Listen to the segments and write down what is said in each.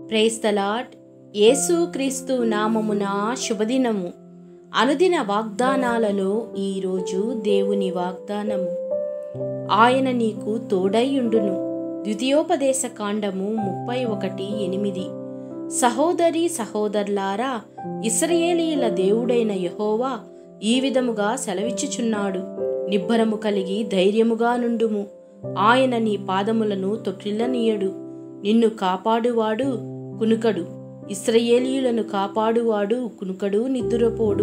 praise the lord యేసు క్రీస్తు నామమున శుభదినము అనుదిన వాగ్దానాలలో ఈరోజు దేవుని వాగ్దానము ఆయన నీకు తోడైయుండును ద్వితీయోపదేశ కాండము ముప్పై ఒకటి ఎనిమిది సహోదరి సహోదరులారా ఇస్రయేలీల దేవుడైన యహోవా ఈ విధముగా సెలవిచ్చుచున్నాడు నిబ్బరము కలిగి ధైర్యముగా నుండుము ఆయన నీ పాదములను తొట్టిల్లనీయడు నిన్ను కాపాడువాడు కునుకడు ఇస్రయేలీయులను కాపాడువాడు కునుకడు నిద్రపోడు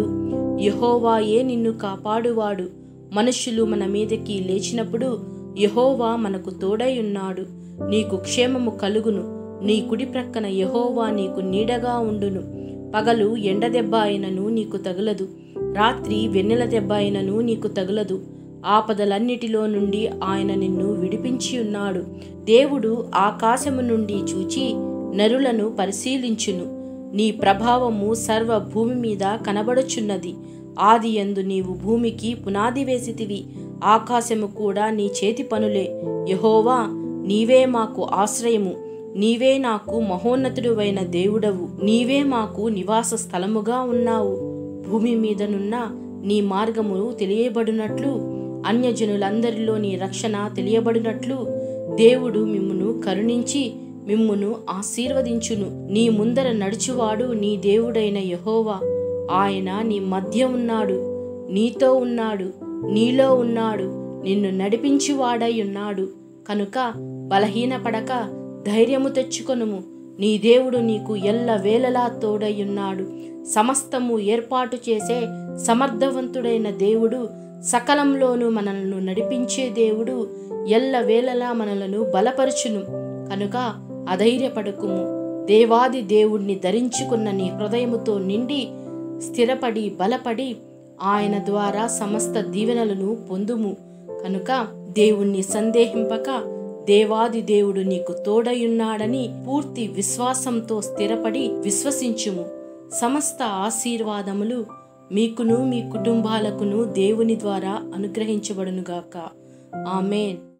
యహోవాయే నిన్ను కాపాడువాడు మనుష్యులు మన మీదకి లేచినప్పుడు యహోవా మనకు తోడై ఉన్నాడు నీకు క్షేమము కలుగును నీ కుడి ప్రక్కన యహోవా నీకు నీడగా ఉండును పగలు ఎండ దెబ్బ అయినను నీకు తగులదు రాత్రి వెన్నెల దెబ్బ అయినను నీకు తగులదు ఆపదలన్నిటిలో నుండి ఆయన నిన్ను విడిపించి ఉన్నాడు దేవుడు ఆకాశము నుండి చూచి నరులను పరిశీలించును నీ ప్రభావము సర్వ భూమి మీద కనబడుచున్నది ఆది యందు నీవు భూమికి పునాది వేసితివి ఆకాశము కూడా నీ చేతి పనులే యహోవా నీవే మాకు ఆశ్రయము నీవే నాకు మహోన్నతుడువైన దేవుడవు నీవే మాకు నివాస స్థలముగా ఉన్నావు భూమి మీదనున్న నీ మార్గము తెలియబడినట్లు అన్యజనులందరిలో నీ రక్షణ తెలియబడినట్లు దేవుడు మిమ్మును కరుణించి మిమ్మును ఆశీర్వదించును నీ ముందర నడుచువాడు నీ దేవుడైన యహోవా ఆయన నీ మధ్య ఉన్నాడు నీతో ఉన్నాడు నీలో ఉన్నాడు నిన్ను నడిపించువాడై ఉన్నాడు కనుక బలహీనపడక ధైర్యము తెచ్చుకొనుము నీ దేవుడు నీకు ఎల్ల వేళలా తోడయ్యున్నాడు సమస్తము ఏర్పాటు చేసే సమర్థవంతుడైన దేవుడు సకలంలోనూ మనల్ని నడిపించే దేవుడు ఎల్ల వేళలా మనలను బలపరుచును కనుక అధైర్యపడకుము దేవాది దేవుణ్ణి ధరించుకున్న నీ హృదయముతో నిండి స్థిరపడి బలపడి ఆయన ద్వారా సమస్త దీవెనలను పొందుము కనుక దేవుణ్ణి సందేహింపక దేవాది దేవుడు నీకు తోడయున్నాడని పూర్తి విశ్వాసంతో స్థిరపడి విశ్వసించుము సమస్త ఆశీర్వాదములు మీకును మీ కుటుంబాలకును దేవుని ద్వారా అనుగ్రహించబడునుగాక ఆమెన్